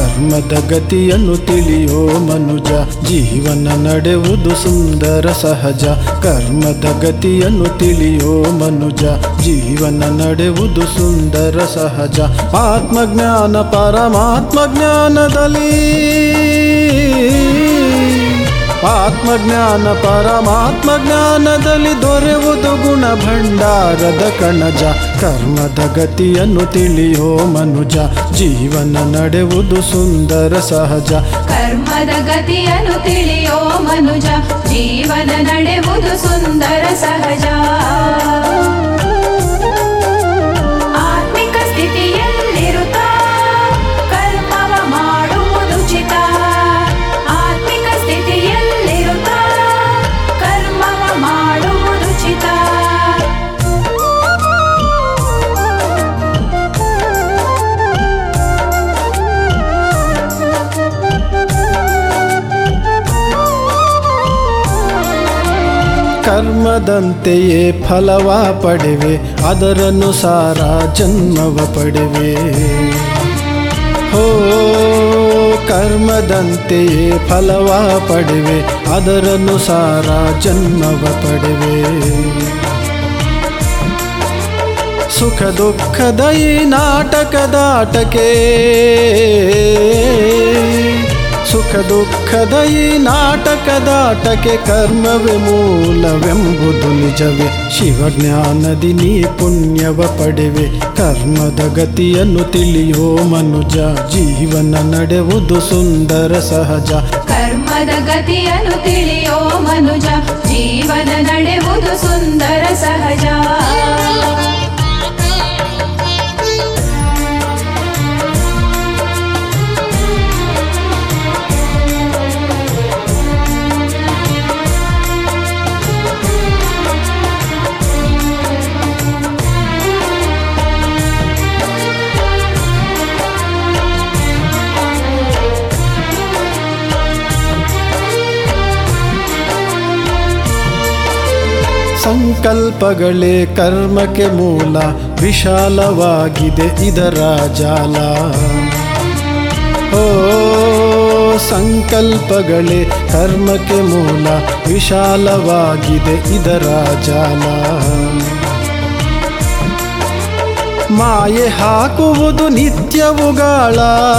ಕರ್ಮದ ಗತಿಯನ್ನು ತಿಳಿಯೋ ಮನುಜ ಜೀವನ ನಡೆಯುವುದು ಸುಂದರ ಸಹಜ ಕರ್ಮದ ಗತಿಯನ್ನು ತಿಳಿಯೋ ಮನುಜ ಜೀವನ ನಡೆಯುವುದು ಸುಂದರ ಸಹಜ ಆತ್ಮಜ್ಞಾನ ಪರಮಾತ್ಮ ಜ್ಞಾನದಲ್ಲಿ ಆತ್ಮಜ್ಞಾನ ಪರಮಾತ್ಮ ಜ್ಞಾನದಲ್ಲಿ ದೊರೆಯುವುದು ಗುಣ ಭಂಡಾರದ ಕಣಜ ಕರ್ಮದ ಗತಿಯನ್ನು ತಿಳಿಯೋ ಮನುಜ ಜೀವನ ನಡೆಯುವುದು ಸುಂದರ ಸಹಜ ಕರ್ಮದ ಗತಿಯನ್ನು ತಿಳಿಯೋ ಮನುಜ ಜೀವನ ನಡೆಯುವುದು ಸುಂದರ ಸಹಜ ಆತ್ಮಿಕ ಸ್ಥಿತಿಯಲ್ಲಿರುತ್ತಾ ಕರ್ಮವ ಮಾಡುವುದುಚಿತ ಆತ್ಮಿಕ ಸ್ಥಿತಿಯಲ್ಲಿರುತ್ತಾ ಕರ್ಮವ ಮಾಡುವುದುಚಿತ ಕರ್ಮದಂತೆಯೇ ಫಲವ ಪಡೆವೆ ಅದರನುಸಾರ ಜನ್ಮವ ಪಡೆವೆ ಹೋ ಕರ್ಮದಂತೆಯೇ ಫಲವ ಪಡೆವೆ ಅದರನುಸಾರ ಜನ್ಮವ ಪಡೆವೆ ಸುಖ ದುಃಖದ ಈ ನಾಟಕದಾಟಕ್ಕೆ ಸುಖ ದುಃಖದ ಈ ನಾಟಕದಾಟಕ್ಕೆ ಕರ್ಮವೇ ಮೂಲವೆಂಬುದು ನಿಜವೇ ಶಿವಜ್ಞಾನದಿ ನೀ ಪುಣ್ಯವ ಪಡೆವೆ ಕರ್ಮದ ಗತಿಯನ್ನು ತಿಳಿಯೋ ಮನುಜ ಜೀವನ ನಡೆಯುವುದು ಸುಂದರ ಸಹಜ ಕರ್ಮದ ಗತಿಯನ್ನು ತಿಳಿಯೋ ಮನುಜ ಜೀವನ ನಡೆಯುವುದು ಸುಂದರ ಸಹಜ ಸಂಕಲ್ಪಗಳೇ ಕರ್ಮಕ್ಕೆ ಮೂಲ ವಿಶಾಲವಾಗಿದೆ ಇದರ ಜಾಲ ಓ ಸಂಕಲ್ಪಗಳೇ ಕರ್ಮಕ್ಕೆ ಮೂಲ ವಿಶಾಲವಾಗಿದೆ ಇದರ ಜಾಲ ಮಾಯೆ ಹಾಕುವುದು ನಿತ್ಯವುಗಾಳ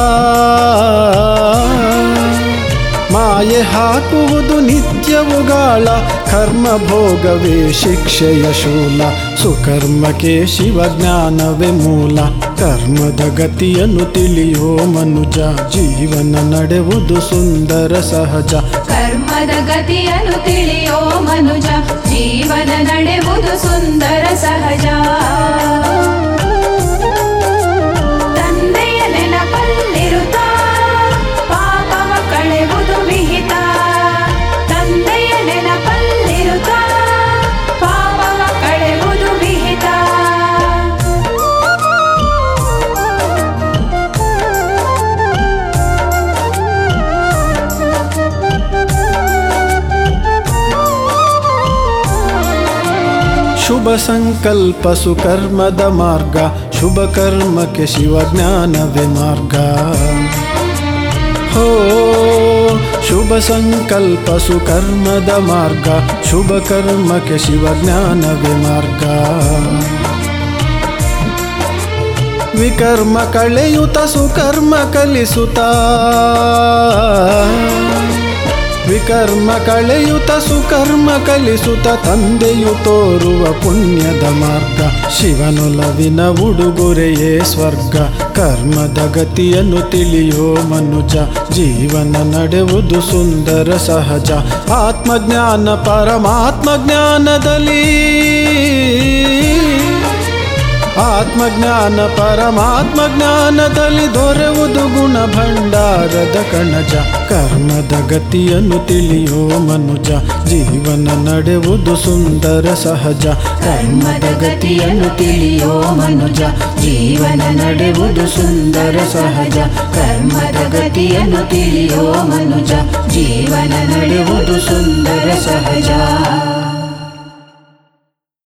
ಮಾಯೆ ಹಾಕುವುದು ನಿತ್ಯವುಗಾಳ ಕರ್ಮ ಭೋಗವೇ ಶಿಕ್ಷೆಯ ಶೂಲ ಸುಕರ್ಮಕ್ಕೆ ಶಿವಜ್ಞಾನವೇ ಮೂಲ ಕರ್ಮದ ಗತಿಯನ್ನು ತಿಳಿಯೋ ಮನುಜ ಜೀವನ ನಡೆಯುವುದು ಸುಂದರ ಸಹಜ ಕರ್ಮದ ಗತಿಯನ್ನು ತಿಳಿಯೋ ಮನುಜ ಜೀವನ ನಡೆಯುವುದು ಸುಂದರ ಸಹಜ ತಂದೆಯ ನೆನಪಲ್ಲಿರುತ್ತಾ ಪಾಪವ ಕಳೆವುದು ವಿಹಿತ ತಂದೆಯ ನೆನಪಲ್ಲಿರುತ್ತಾ ಪಾಪವ ಕಳೆವುದು ವಿಹಿತ ಶುಭ ಸಂಕಲ್ಪ ಸುಕರ್ಮದ ಮಾರ್ಗ ಶುಭ ಕರ್ಮಕ್ಕೆ ಶಿವಜ್ಞಾನವೇ ಮಾರ್ಗ ಹೋ ಶುಭ ಸಂಕಲ್ಪ ಸುಕರ್ಮದ ಮಾರ್ಗ ಶುಭ ಕರ್ಮಕ್ಕೆ ಶಿವಜ್ಞಾನವೇ ಮಾರ್ಗ ವಿಕರ್ಮ ಕಳೆಯುತ ಸುಕರ್ಮ ಕಲಿಸುತ್ತ ವಿಕರ್ಮ ಕಳೆಯುತ ಸುಕರ್ಮ ಕಲಿಸುತ್ತ ತಂದೆಯು ತೋರುವ ಪುಣ್ಯದ ಮಾರ್ಗ ಶಿವನೊಲವಿನ ಉಡುಗೊರೆಯೇ ಸ್ವರ್ಗ ಕರ್ಮದ ಗತಿಯನ್ನು ತಿಳಿಯೋ ಮನುಜ ಜೀವನ ನಡೆಯುವುದು ಸುಂದರ ಸಹಜ ಆತ್ಮಜ್ಞಾನ ಪರಮಾತ್ಮ ಜ್ಞಾನದಲ್ಲಿ ಆತ್ಮಜ್ಞಾನ ಪರಮಾತ್ಮ ಜ್ಞಾನದಲ್ಲಿ ದೊರೆಯುವುದು ಗುಣ ಭಂಡಾರದ ಕಣಜ ಕರ್ಮದ ಗತಿಯನ್ನು ತಿಳಿಯೋ ಮನುಜ ಜೀವನ ನಡೆಯುವುದು ಸುಂದರ ಸಹಜ ಕರ್ಮದ ಗತಿಯನ್ನು ತಿಳಿಯೋ ಮನುಜ ಜೀವನ ನಡೆಯುವುದು ಸುಂದರ ಸಹಜ ಕರ್ಮದ ಗತಿಯನ್ನು ತಿಳಿಯೋ ಮನುಜ ಜೀವನ ನಡೆಯುವುದು ಸುಂದರ ಸಹಜ